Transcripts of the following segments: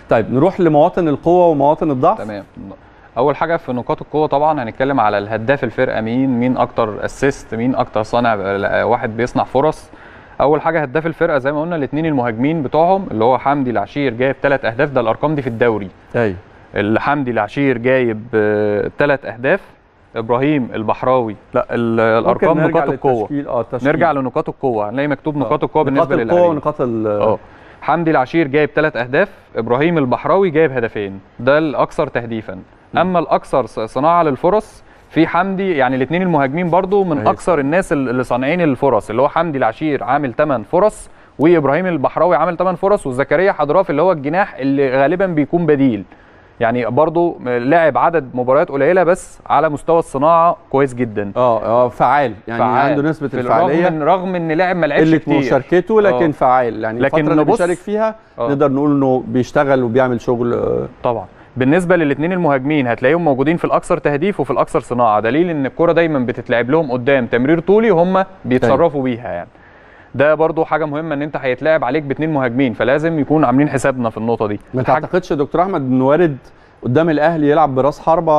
طيب نروح لمواطن القوه ومواطن الضعف تمام اول حاجه في نقاط القوه طبعا هنتكلم على الهداف الفرقه مين مين اكتر اسيست مين اكتر صانع واحد بيصنع فرص اول حاجه هداف الفرقه زي ما قلنا الاثنين المهاجمين بتوعهم اللي هو حمدي العشير جايب ثلاث اهداف ده الارقام دي في الدوري ايوه الحمدي العشير جايب ثلاث اهداف ابراهيم البحراوي لا ال- الارقام ممكن نرجع نقاط القوه للتشكيل. اه التشكيل. نرجع لنقاط القوه هنلاقي مكتوب نقاط القوه نقاط بالنسبه القوه للاعبين ونقاط ال اه حمدي العشير جايب ثلاث اهداف ابراهيم البحراوي جايب هدفين ده الاكثر تهديفا اما الاكثر ص- صناعه للفرص في حمدي يعني الاثنين المهاجمين برضو من أيوة. اكثر الناس ال- اللي صانعين الفرص اللي هو حمدي العشير عامل 8 فرص وابراهيم البحراوي عامل 8 فرص وزكريا حضراف اللي هو الجناح اللي غالبا بيكون بديل يعني برضو لعب عدد مباريات قليله بس على مستوى الصناعه كويس جدا اه اه فعال يعني فعال. عنده نسبه في الفعاليه رغم ان رغم ان لاعب ما لعبش قله كتير مشاركته لكن آه. فعال يعني لكن الفتره اللي نبص- بيشارك فيها آه. نقدر نقول انه بيشتغل وبيعمل شغل آه، طبعا بالنسبه للاثنين المهاجمين هتلاقيهم موجودين في الاكثر تهديف وفي الاكثر صناعه دليل ان الكره دايما بتتلعب لهم قدام تمرير طولي هم بيتصرفوا بيها يعني ده برضو حاجه مهمه ان انت هيتلعب عليك باثنين مهاجمين فلازم يكون عاملين حسابنا في النقطه دي ما حاجة- تعتقدش يا دكتور احمد انه وارد قدام الاهلي يلعب براس حربه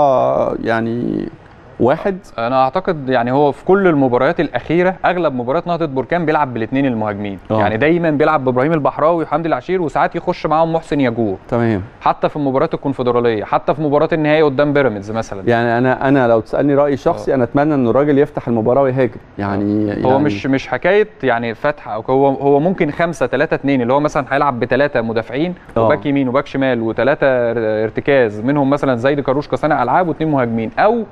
يعني واحد انا اعتقد يعني هو في كل المباريات الاخيره اغلب مباريات نهضه بركان بيلعب بالاثنين المهاجمين آه. يعني دايما بيلعب بابراهيم البحراوي وحمدي العشير وساعات يخش معاهم محسن ياجور تمام حتى في مباريات الكونفدراليه حتى في مباراه النهائي قدام بيراميدز مثلا يعني انا انا لو تسالني رايي شخصي انا اتمنى ان الراجل يفتح المباراه ويهاجم يعني هو يعني مش مش حكايه يعني فتح او هو هو ممكن 5 3 2 اللي هو مثلا هيلعب بثلاثه مدافعين آه. وباك يمين وباك شمال وثلاثه ارتكاز منهم مثلا زيد كاروش كصانع العاب واثنين مهاجمين او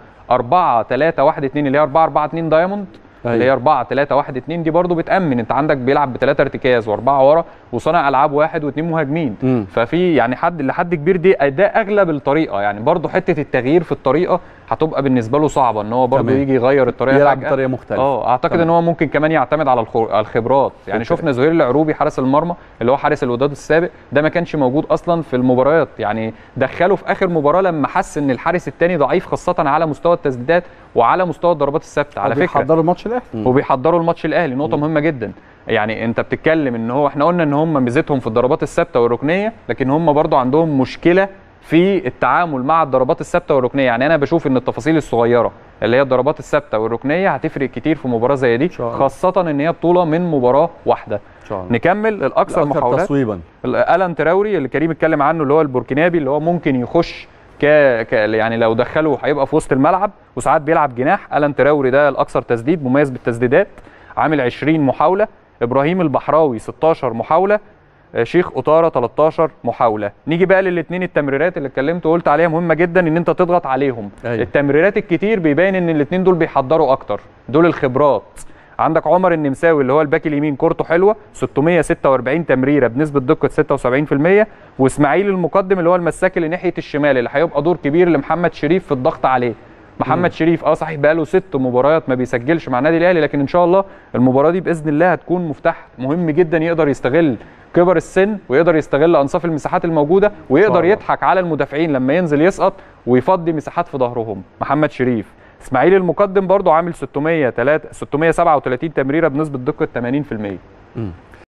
4 3 1 2 اللي هي 4 4 2 دايموند أيوة. اللي هي 4 3 1 2 دي برضو بتامن انت عندك بيلعب بثلاثه ارتكاز واربعه ورا وصانع العاب واحد واثنين مهاجمين مم. ففي يعني حد لحد كبير دي ده اغلب الطريقه يعني برضو حته التغيير في الطريقه هتبقى بالنسبه له صعبه ان هو برضو تمام. يجي يغير الطريقه يلعب فجأة. بطريقه مختلفه اه اعتقد تمام. ان هو ممكن كمان يعتمد على الخو- على الخبرات يعني فكرة. شفنا زهير العروبي حارس المرمى اللي هو حارس الوداد السابق ده ما كانش موجود اصلا في المباريات يعني دخله في اخر مباراه لما حس ان الحارس الثاني ضعيف خاصه على مستوى التسديدات وعلى مستوى الضربات الثابته على فكره بيحضروا الماتش الاهلي وبيحضروا الماتش الاهلي نقطه مهمه جدا يعني انت بتتكلم ان هو احنا قلنا ان هم ميزتهم في الضربات الثابته والركنيه لكن هم برضو عندهم مشكله في التعامل مع الضربات الثابته والركنيه يعني انا بشوف ان التفاصيل الصغيره اللي هي الضربات الثابته والركنيه هتفرق كتير في مباراه زي دي شاء الله. خاصه ان هي بطوله من مباراه واحده ان شاء الله نكمل الاكثر الأكثر محاولات تصويبا الان تراوري اللي كريم اتكلم عنه اللي هو البوركينابي اللي هو ممكن يخش ك... ك... يعني لو دخله هيبقى في وسط الملعب وساعات بيلعب جناح الان تراوري ده الاكثر تسديد مميز بالتسديدات عامل 20 محاوله ابراهيم البحراوي 16 محاوله آه، شيخ قطاره 13 محاوله نيجي بقى للاثنين التمريرات اللي اتكلمت وقلت عليها مهمه جدا ان انت تضغط عليهم أيوة. التمريرات الكتير بيبين ان الاثنين دول بيحضروا اكتر دول الخبرات عندك عمر النمساوي اللي هو الباك اليمين كورته حلوه 646 تمريره بنسبه دقه 76% واسماعيل المقدم اللي هو المساك اللي ناحيه الشمال اللي هيبقى دور كبير لمحمد شريف في الضغط عليه محمد شريف اه صحيح بقاله ست مباريات ما بيسجلش مع النادي الاهلي لكن ان شاء الله المباراه دي باذن الله هتكون مفتاح مهم جدا يقدر يستغل كبر السن ويقدر يستغل انصاف المساحات الموجوده ويقدر الله. يضحك على المدافعين لما ينزل يسقط ويفضي مساحات في ظهرهم محمد شريف اسماعيل المقدم برضه عامل 603 637 تمريره بنسبه دقه 80%